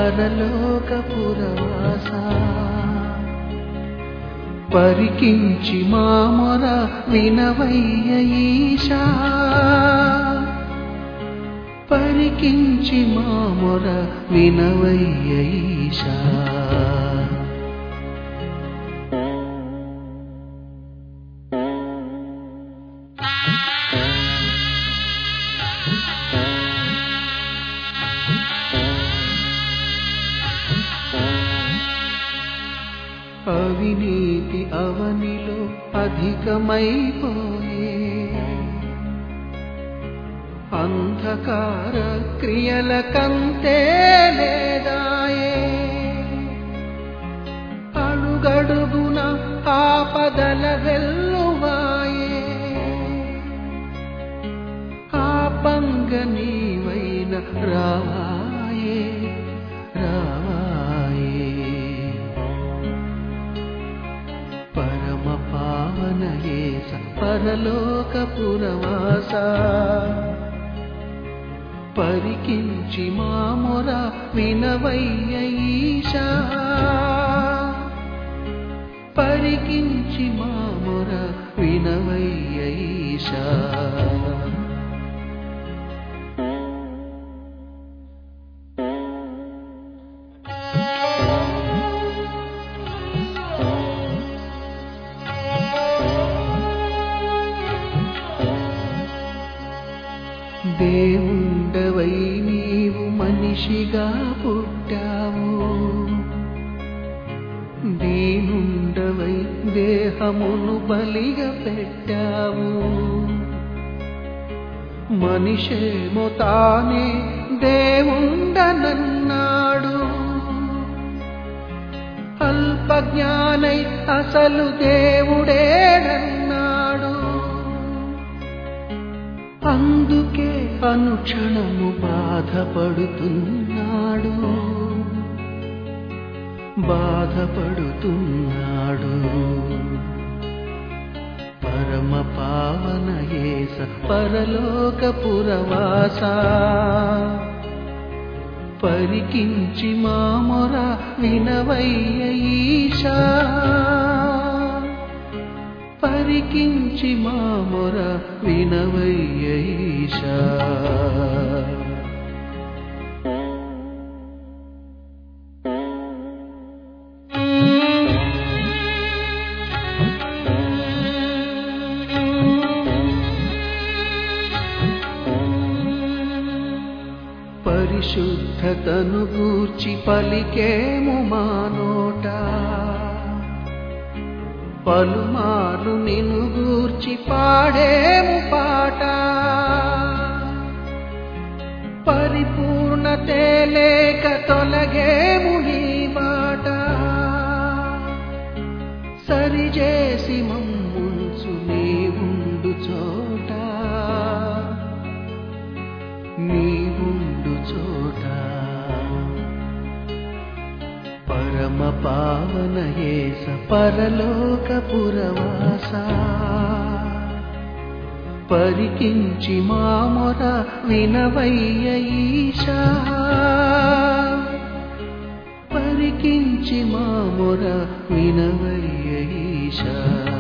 పరలోక పురవాస పరికించి మామొర వినవయ్య ఈశా పరికించి మామొర వినవయ్య ఈశా అవినీతి అవనిలో అధికమైపోయే అంధకార క్రియల కంతే లేదాయే అడుగడుగున ఆపదల వెల్లువాయే ఆపంగ నీవైన రావాయే రావాయే పరమ పావన ఏస పరలోక పురవాస పరికించి మామొర వినవయ్య ఈశా పరికించి మామొర వినవయ్య ఈశా దేవుండవై నీవు మనిషిగా పుట్టావు దీనుండవై దేహమును బలిగా పెట్టావు మనిషేమో తానే దేవుండనన్నాడు అల్పజ్ఞానై అసలు దేవుడేనన్నాడు అందుకే అనుక్షణము బాధపడుతున్నాడు బాధపడుతున్నాడు పరమ పావన ఏస పరలోక పురవాస పరికించి మామొర వినవయ్య ఈశా పరికించి మామొర వినవయ్య ఈశా పరిశుద్ధతను గూర్చి పలికేము మానోట పలుమార్లు నిన్ను గూర్చి పాడేము పాట పరిపూర్ణతే లేక తొలగేము నీ బాట సరిచేసి మమ్ముంచు నీ ఉండు చోట నీ ఉండు చోట పరమ పావన ఏస పరలోక పురవాస పరికించి మామొర వినవయ్య ఈశా పరికించి మామొర వినవయ్య ఈశా